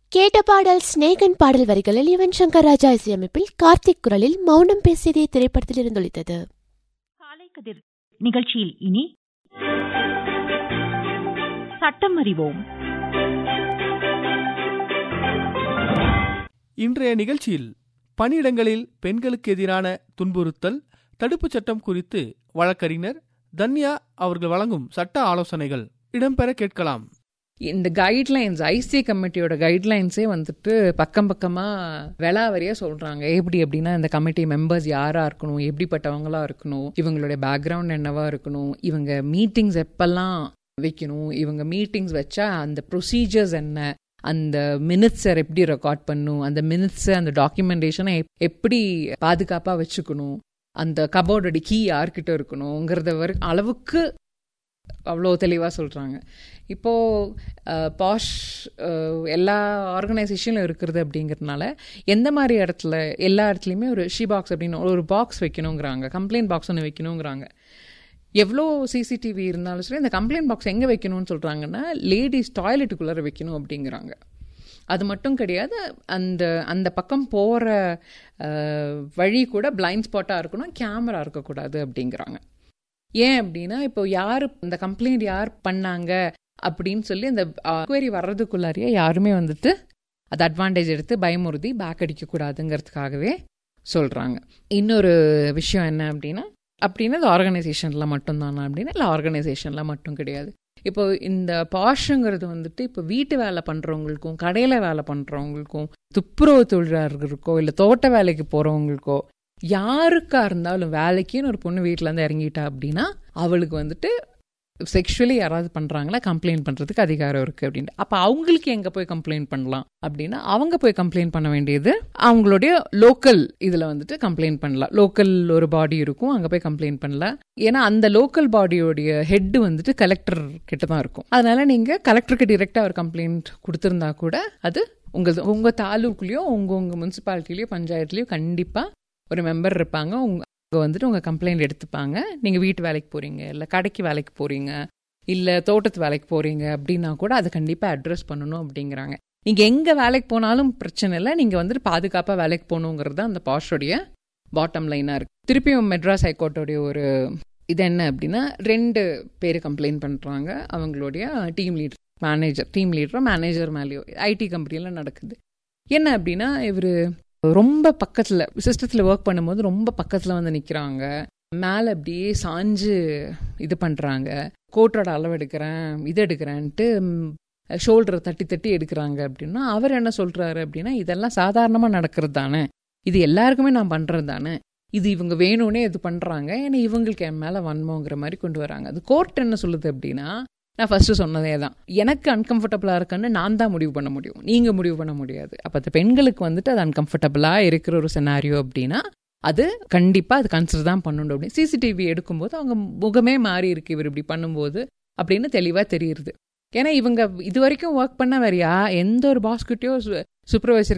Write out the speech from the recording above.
கேட்ட பாடல் ஸ்னேகன் பாடல் வரிகளில் யுவன் சங்கர் ராஜா இசையமைப்பில் கார்த்திக் குரலில் மௌனம் பேசியதே திரைப்படத்தில் இருந்தொழித்தது காலை கதிர் நிகழ்ச்சியில் இனி சட்டம் அறிவோம் இன்றைய நிகழ்ச்சியில் பணியிடங்களில் பெண்களுக்கு எதிரான துன்புறுத்தல் தடுப்புச் சட்டம் குறித்து வழக்கறிஞர் தன்யா அவர்கள் வழங்கும் சட்ட ஆலோசனைகள் இடம்பெற கேட்கலாம் இந்த கைட்லைன்ஸ் ஐசி கமிட்டியோட கைட்லைன்ஸே வந்துட்டு பக்கம் பக்கமாக வெளாவரியா சொல்கிறாங்க எப்படி எப்படின்னா இந்த கமிட்டி மெம்பர்ஸ் யாராக இருக்கணும் எப்படிப்பட்டவங்களா இருக்கணும் இவங்களுடைய பேக்ரவுண்ட் என்னவா இருக்கணும் இவங்க மீட்டிங்ஸ் எப்பெல்லாம் வைக்கணும் இவங்க மீட்டிங்ஸ் வச்சா அந்த ப்ரொசீஜர்ஸ் என்ன அந்த மினிட்ஸை எப்படி ரெக்கார்ட் பண்ணும் அந்த மினிட்ஸை அந்த டாக்குமெண்டேஷனை எப்படி பாதுகாப்பாக வச்சுக்கணும் அந்த கபோர்டோட கீ யார்கிட்ட இருக்கணுங்கிறத வரை அளவுக்கு அவ்வளோ தெளிவாக சொல்கிறாங்க இப்போது பாஷ் எல்லா ஆர்கனைசேஷனிலும் இருக்கிறது அப்படிங்கிறதுனால எந்த மாதிரி இடத்துல எல்லா இடத்துலையுமே ஒரு ஷி பாக்ஸ் அப்படின்னு ஒரு பாக்ஸ் வைக்கணுங்கிறாங்க கம்ப்ளைண்ட் பாக்ஸ் ஒன்று வைக்கணுங்கிறாங்க எவ்வளோ சிசிடிவி இருந்தாலும் சரி இந்த கம்ப்ளைண்ட் பாக்ஸ் எங்கே வைக்கணும்னு சொல்கிறாங்கன்னா லேடிஸ் டாய்லெட்டுக்குள்ளார வைக்கணும் அப்படிங்கிறாங்க அது மட்டும் கிடையாது அந்த அந்த பக்கம் போகிற வழி கூட பிளைண்ட் ஸ்பாட்டாக இருக்கணும் கேமரா இருக்கக்கூடாது அப்படிங்கிறாங்க ஏன் அப்படின்னா இப்போ யார் இந்த கம்ப்ளைண்ட் யார் பண்ணாங்க அப்படின்னு சொல்லி அந்த குவரி வர்றதுக்குள்ளாரியே யாருமே வந்துட்டு அது அட்வான்டேஜ் எடுத்து பயமுறுத்தி பேக் அடிக்கக்கூடாதுங்கிறதுக்காகவே சொல்கிறாங்க இன்னொரு விஷயம் என்ன அப்படின்னா அப்படின்னா இது ஆர்கனைசேஷனில் மட்டும்தானா அப்படின்னா இல்லை ஆர்கனைசேஷனில் மட்டும் கிடையாது இப்போ இந்த பாஷுங்கிறது வந்துட்டு இப்போ வீட்டு வேலை பண்ணுறவங்களுக்கும் கடையில் வேலை பண்ணுறவங்களுக்கும் துப்புரவு தொழிலாளர்களுக்கோ இல்லை தோட்ட வேலைக்கு போகிறவங்களுக்கோ யாருக்கா இருந்தாலும் வேலைக்குன்னு ஒரு பொண்ணு வீட்டிலேருந்து இறங்கிட்டா அப்படின்னா அவளுக்கு வந்துட்டு செக்ஷுவலி யாராவது பண்ணுறாங்களா கம்ப்ளைண்ட் பண்ணுறதுக்கு அதிகாரம் இருக்குது அப்படின்ட்டு அப்போ அவங்களுக்கு எங்கே போய் கம்ப்ளைண்ட் பண்ணலாம் அப்படின்னா அவங்க போய் கம்ப்ளைண்ட் பண்ண வேண்டியது அவங்களுடைய லோக்கல் இதில் வந்துட்டு கம்ப்ளைண்ட் பண்ணலாம் லோக்கல் ஒரு பாடி இருக்கும் அங்கே போய் கம்ப்ளைண்ட் பண்ணலாம் ஏன்னா அந்த லோக்கல் பாடியோடைய ஹெட் வந்துட்டு கலெக்டர் கிட்ட தான் இருக்கும் அதனால நீங்கள் கலெக்டருக்கு டிரெக்டாக ஒரு கம்ப்ளைண்ட் கொடுத்துருந்தா கூட அது உங்கள் உங்கள் தாலூக்லேயோ உங்கள் உங்கள் முனிசிபாலிட்டிலையோ பஞ்சாயத்துலேயோ கண்டிப்பாக ஒரு மெம்பர் இருப்பாங்க உங்க வந்துட்டு உங்கள் கம்ப்ளைண்ட் எடுத்துப்பாங்க நீங்கள் வீட்டு வேலைக்கு போகிறீங்க இல்லை கடைக்கு வேலைக்கு போகிறீங்க இல்லை தோட்டத்து வேலைக்கு போகிறீங்க அப்படின்னா கூட அதை கண்டிப்பாக அட்ரஸ் பண்ணணும் அப்படிங்கிறாங்க நீங்கள் எங்கே வேலைக்கு போனாலும் பிரச்சனை இல்லை நீங்கள் வந்துட்டு பாதுகாப்பாக வேலைக்கு போகணுங்கிறது தான் அந்த பாஷோடைய பாட்டம் லைனாக இருக்குது திருப்பியும் மெட்ராஸ் ஹைகோர்ட்டோடைய ஒரு இது என்ன அப்படின்னா ரெண்டு பேர் கம்ப்ளைண்ட் பண்ணுறாங்க அவங்களுடைய டீம் லீடர் மேனேஜர் டீம் லீடரோ மேனேஜர் மேலேயோ ஐடி கம்பெனியில் நடக்குது என்ன அப்படின்னா இவர் ரொம்ப பக்கத்தில் சிஸ்டத்தில் ஒர்க் பண்ணும்போது ரொம்ப பக்கத்தில் வந்து நிற்கிறாங்க மேலே அப்படியே சாஞ்சு இது பண்ணுறாங்க கோட்டோட அளவு எடுக்கிறேன் இது எடுக்கிறேன்ட்டு ஷோல்டரை தட்டி தட்டி எடுக்கிறாங்க அப்படின்னா அவர் என்ன சொல்கிறாரு அப்படின்னா இதெல்லாம் சாதாரணமாக நடக்கிறது தானே இது எல்லாருக்குமே நான் பண்ணுறது தானே இது இவங்க வேணும்னே இது பண்ணுறாங்க ஏன்னா இவங்களுக்கு என் மேலே வன்மோங்கிற மாதிரி கொண்டு வராங்க அது கோர்ட் என்ன சொல்லுது அப்படின்னா நான் ஃபஸ்ட்டு சொன்னதே தான் எனக்கு அன்கம்ஃபர்டபுளாக இருக்குன்னு நான் தான் முடிவு பண்ண முடியும் நீங்கள் முடிவு பண்ண முடியாது அப்போ அந்த பெண்களுக்கு வந்துட்டு அது அன்கம்ஃபர்டபுளாக இருக்கிற ஒரு செனாரியோ அப்படின்னா அது கண்டிப்பாக அது கன்சிடர் தான் பண்ணணும் அப்படின்னு சிசிடிவி எடுக்கும்போது அவங்க முகமே மாறி இருக்கு இவர் இப்படி பண்ணும்போது அப்படின்னு தெளிவாக தெரியுது ஏன்னா இவங்க இது வரைக்கும் ஒர்க் பண்ண வேறையா எந்த ஒரு பாஸ்கிட்டையோ சூப்பர்வைசர்